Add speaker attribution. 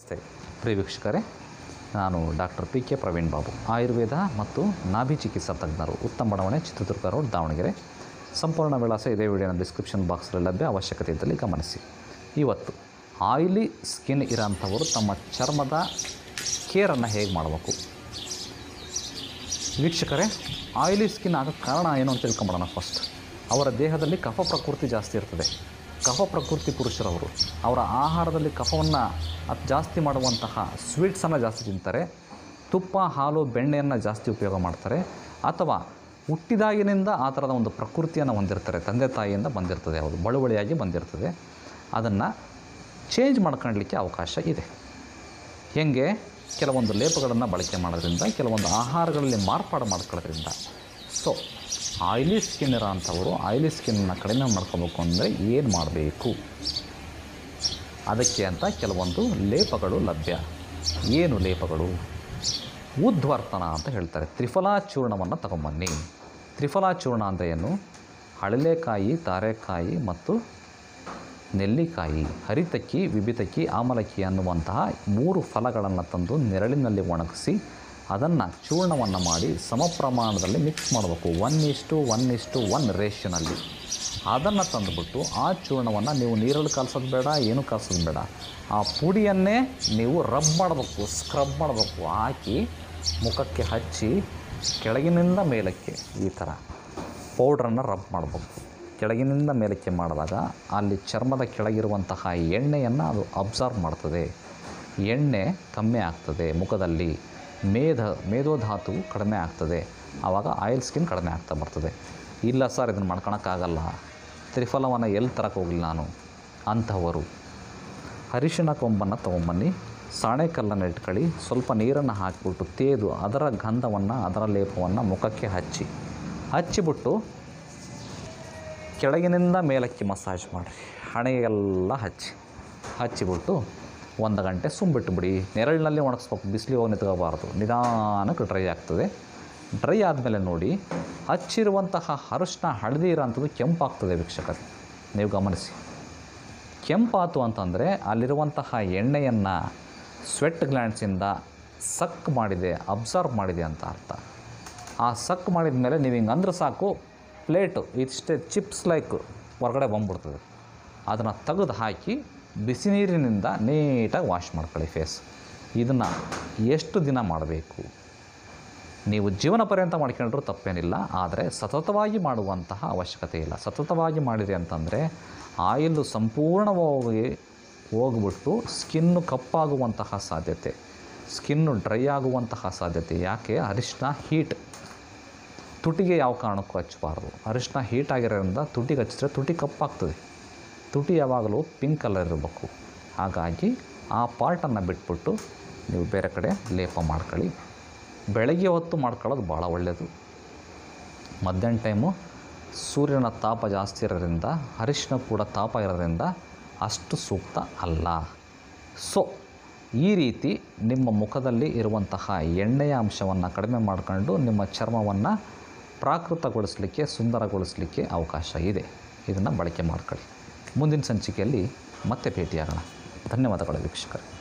Speaker 1: ನಮಸ್ತೆ ಪ್ರಿಯ ವೀಕ್ಷಕರೇ ನಾನು doctor P K Praveen Babu Ayurveda ಮತ್ತು ನಾಭಿ ಚಿಕಿತ್ಸಾ ತಜ್ಞರು ಉತ್ತಮ ಬಡಾವಣೆ ಚಿತ್ರದುರ್ಗ ರೋಡ್ ದಾವಣಗೆರೆ ಸಂಪೂರ್ಣ ವಿಳಾಸ ಇದೇ ವಿಡಿಯೋನ ಡಿಸ್ಕ್ರಿಪ್ಷನ್ ಬಾಕ್ಸಲ್ಲಿ ಲಭ್ಯ ಅವಶ್ಯಕತೆ ಇದ್ದಲ್ಲಿ ಗಮನಿಸಿ ಇವತ್ತು ಆಯಿಲಿ ಸ್ಕಿನ್ ಇರೋಂಥವರು ತಮ್ಮ ಚರ್ಮದ ಕೇರನ್ನು ಹೇಗೆ ಮಾಡಬೇಕು ವೀಕ್ಷಕರೇ ಆಯಿಲಿ ಸ್ಕಿನ್ ಆಗೋಕ್ಕೆ ಕಾರಣ ಏನು ಅಂತ ತಿಳ್ಕೊಂಬಿಡೋಣ ಫಸ್ಟ್ ಅವರ ದೇಹದಲ್ಲಿ ಕಫ ಪ್ರಕೃತಿ ಜಾಸ್ತಿ ಇರ್ತದೆ ಕಫ ಪ್ರಕೃತಿ ಪುರುಷರವರು ಅವರ ಆಹಾರದಲ್ಲಿ ಕಫವನ್ನು ಅದು ಜಾಸ್ತಿ ಮಾಡುವಂತಹ ಸ್ವೀಟ್ಸನ್ನು ಜಾಸ್ತಿ ತಿಂತಾರೆ ತುಪ್ಪ ಹಾಲು ಬೆಣ್ಣೆಯನ್ನು ಜಾಸ್ತಿ ಉಪಯೋಗ ಮಾಡ್ತಾರೆ ಅಥವಾ ಹುಟ್ಟಿದಾಗಿನಿಂದ ಆ ಥರದ ಒಂದು ಪ್ರಕೃತಿಯನ್ನು ಹೊಂದಿರ್ತಾರೆ ತಂದೆ ತಾಯಿಯಿಂದ ಬಂದಿರ್ತದೆ ಅವರು ಬಳುವಳಿಯಾಗಿ ಬಂದಿರ್ತದೆ ಅದನ್ನು ಚೇಂಜ್ ಮಾಡ್ಕೊಳ್ಳಲಿಕ್ಕೆ ಅವಕಾಶ ಇದೆ ಹೇಗೆ ಕೆಲವೊಂದು ಲೇಪಗಳನ್ನು ಬಳಕೆ ಮಾಡೋದ್ರಿಂದ ಕೆಲವೊಂದು ಆಹಾರಗಳಲ್ಲಿ ಮಾರ್ಪಾಡು ಮಾಡ್ಕೊಳ್ಳೋದ್ರಿಂದ ಸೊ ಆಯಿಲಿ ಸ್ಕಿನ್ ಇರೋ ಅಂಥವರು ಆಯಿಲಿ ಸ್ಕಿನ್ನ ಕಡಿಮೆ ಮಾಡ್ಕೋಬೇಕು ಅಂದರೆ ಏನು ಮಾಡಬೇಕು ಅದಕ್ಕೆ ಅಂತ ಕೆಲವೊಂದು ಲೇಪಗಳು ಲಭ್ಯ ಏನು ಲೇಪಗಳು ಉದ್ವರ್ತನ ಅಂತ ಹೇಳ್ತಾರೆ ತ್ರಿಫಲಾ ಚೂರ್ಣವನ್ನು ತಗೊಂಬನ್ನಿ ತ್ರಿಫಲಾ ಚೂರ್ಣ ಅಂದರೆ ಏನು ಹಳಲೆಕಾಯಿ ತಾರೆಕಾಯಿ ಮತ್ತು ನೆಲ್ಲಿಕಾಯಿ ಹರಿತಕ್ಕಿ ವಿಬಿತಕ್ಕಿ ಆಮಲಕ್ಕಿ ಅನ್ನುವಂತಹ ಮೂರು ಫಲಗಳನ್ನು ತಂದು ನೆರಳಿನಲ್ಲಿ ಒಣಗಿಸಿ ಅದನ್ನು ಚೂರ್ಣವನ್ನು ಮಾಡಿ ಸಮ ಪ್ರಮಾಣದಲ್ಲಿ ಮಿಕ್ಸ್ ಮಾಡಬೇಕು ಒನ್ ಇಷ್ಟು ಒನ್ ಇಷ್ಟು ಒನ್ ರೇಷನಲ್ಲಿ ಅದನ್ನು ತಂದುಬಿಟ್ಟು ಆ ಚೂರ್ಣವನ್ನು ನೀವು ನೀರಲ್ಲಿ ಕಲಸೋದು ಬೇಡ ಏನೂ ಕಲಸೋದು ಬೇಡ ಆ ಪುಡಿಯನ್ನೇ ನೀವು ರಬ್ ಮಾಡಬೇಕು ಸ್ಕ್ರಬ್ ಮಾಡಬೇಕು ಹಾಕಿ ಮುಖಕ್ಕೆ ಹಚ್ಚಿ ಕೆಳಗಿನಿಂದ ಮೇಲಕ್ಕೆ ಈ ಥರ ಪೌಡ್ರನ್ನು ರಬ್ ಮಾಡಬೇಕು ಕೆಳಗಿನಿಂದ ಮೇಲಕ್ಕೆ ಮಾಡಿದಾಗ ಅಲ್ಲಿ ಚರ್ಮದ ಕೆಳಗಿರುವಂತಹ ಎಣ್ಣೆಯನ್ನು ಅದು ಅಬ್ಸರ್ವ್ ಮಾಡ್ತದೆ ಎಣ್ಣೆ ಕಮ್ಮಿ ಆಗ್ತದೆ ಮುಖದಲ್ಲಿ ಮೇಧ ಮೇಧೋಧಾತು ಕಡಿಮೆ ಆಗ್ತದೆ ಆವಾಗ ಆಯಿಲ್ ಸ್ಕಿನ್ ಕಡಿಮೆ ಆಗ್ತಾ ಬರ್ತದೆ ಇಲ್ಲ ಸರ್ ಇದನ್ನು ಮಾಡ್ಕೊಳಕ್ಕಾಗಲ್ಲ ತ್ರಿಫಲವನ್ನು ಎಲ್ಲಿ ತರಕ್ಕೆ ಹೋಗಲಿ ನಾನು ಅಂಥವರು ಅರಿಶಿಣ ಕೊಂಬನ್ನು ತೊಗೊಂಬನ್ನಿ ಸಾಣೆಕಲ್ಲನ್ನು ಇಟ್ಕೊಳ್ಳಿ ಸ್ವಲ್ಪ ನೀರನ್ನು ಹಾಕಿಬಿಟ್ಟು ತೇದು ಅದರ ಗಂಧವನ್ನು ಅದರ ಲೇಪವನ್ನು ಮುಖಕ್ಕೆ ಹಚ್ಚಿ ಹಚ್ಚಿಬಿಟ್ಟು ಕೆಳಗಿನಿಂದ ಮೇಲಕ್ಕೆ ಮಸಾಜ್ ಮಾಡಿರಿ ಹಣೆಗೆಲ್ಲ ಹಚ್ಚಿ ಹಚ್ಚಿಬಿಟ್ಟು ಒಂದು ಗಂಟೆ ಸುಮ್ಬಿಟ್ಬಿಡಿ ನೆರಳಿನಲ್ಲಿ ಒಣಗಿಸ್ಬೇಕು ಬಿಸಿಲಿಗೆ ಹೋಗಿ ನಿಂತ್ಕೋಬಾರ್ದು ನಿಧಾನಕ್ಕೆ ಡ್ರೈ ಆಗ್ತದೆ ಡ್ರೈ ಆದಮೇಲೆ ನೋಡಿ ಹಚ್ಚಿರುವಂತಹ ಅರಿಶಿನ ಹಳದಿ ಇರೋಂಥದ್ದು ಕೆಂಪಾಗ್ತದೆ ವೀಕ್ಷಕರೇ ನೀವು ಗಮನಿಸಿ ಕೆಂಪಾತು ಅಂತಂದರೆ ಅಲ್ಲಿರುವಂತಹ ಎಣ್ಣೆಯನ್ನು ಸ್ವೆಟ್ ಗ್ಲ್ಯಾಂಡ್ಸಿಂದ ಸಕ್ ಮಾಡಿದೆ ಅಬ್ಸರ್ವ್ ಮಾಡಿದೆ ಅಂತ ಅರ್ಥ ಆ ಸಕ್ ಮಾಡಿದ ಮೇಲೆ ನೀವು ಹಿಂಗೆ ಅಂದ್ರೆ ಸಾಕು ಪ್ಲೇಟು ಇಷ್ಟೇ ಚಿಪ್ಸ್ ಲೈಕ್ ಹೊರಗಡೆ ಬಂದ್ಬಿಡ್ತದೆ ಅದನ್ನು ತೆಗೆದು ಹಾಕಿ ಬಿಸಿ ನೀರಿನಿಂದ ನೀಟಾಗಿ ವಾಶ್ ಮಾಡ್ಕೊಳ್ಳಿ ಫೇಸ್ ಇದನ್ನು ಎಷ್ಟು ದಿನ ಮಾಡಬೇಕು ನೀವು ಜೀವನ ಪರ್ಯಂತ ಮಾಡ್ಕೊಂಡ್ರೂ ತಪ್ಪೇನಿಲ್ಲ ಆದರೆ ಸತತವಾಗಿ ಮಾಡುವಂತಹ ಅವಶ್ಯಕತೆ ಇಲ್ಲ ಸತತವಾಗಿ ಮಾಡಿರಿ ಅಂತಂದರೆ ಆಯಿಲ್ಲು ಸಂಪೂರ್ಣವಾಗಿ ಹೋಗ್ಬಿಟ್ಟು ಸ್ಕಿನ್ನು ಕಪ್ಪಾಗುವಂತಹ ಸಾಧ್ಯತೆ ಸ್ಕಿನ್ನು ಡ್ರೈ ಆಗುವಂತಹ ಸಾಧ್ಯತೆ ಯಾಕೆ ಅರಿಶಿನ ಹೀಟ್ ತುಟಿಗೆ ಯಾವ ಕಾರಣಕ್ಕೂ ಹಚ್ಚಬಾರ್ದು ಅರಿಶಿನ ಹೀಟ್ ಆಗಿರೋದ್ರಿಂದ ತುಟಿಗೆ ಹಚ್ಚಿದ್ರೆ ತುಟಿ ಕಪ್ಪಾಗ್ತದೆ ತುಟಿ ಯಾವಾಗಲೂ ಪಿಂಕ್ ಕಲರ್ ಇರಬೇಕು ಹಾಗಾಗಿ ಆ ಪಾರ್ಟನ್ನು ಬಿಟ್ಬಿಟ್ಟು ನೀವು ಬೇರೆ ಕಡೆ ಲೇಪ ಮಾಡ್ಕೊಳ್ಳಿ ಬೆಳಗ್ಗೆ ಹೊತ್ತು ಮಾಡ್ಕೊಳ್ಳೋದು ಭಾಳ ಒಳ್ಳೆಯದು ಮಧ್ಯಾಹ್ನ ಟೈಮು ಸೂರ್ಯನ ತಾಪ ಜಾಸ್ತಿ ಇರೋದ್ರಿಂದ ಅರಿಶಿನ ಕೂಡ ತಾಪ ಇರೋದ್ರಿಂದ ಅಷ್ಟು ಸೂಕ್ತ ಅಲ್ಲ ಸೊ ಈ ರೀತಿ ನಿಮ್ಮ ಮುಖದಲ್ಲಿ ಇರುವಂತಹ ಎಣ್ಣೆಯ ಅಂಶವನ್ನು ಕಡಿಮೆ ಮಾಡ್ಕೊಂಡು ನಿಮ್ಮ ಚರ್ಮವನ್ನು ಪ್ರಾಕೃತಗೊಳಿಸಲಿಕ್ಕೆ ಸುಂದರಗೊಳಿಸಲಿಕ್ಕೆ ಅವಕಾಶ ಇದೆ ಇದನ್ನು ಬಳಕೆ ಮಾಡ್ಕೊಳ್ಳಿ ಮುಂದಿನ ಸಂಚಿಕೆಯಲ್ಲಿ ಮತ್ತೆ ಭೇಟಿಯಾಗೋಣ ಧನ್ಯವಾದಗಳು ವೀಕ್ಷಕರೇ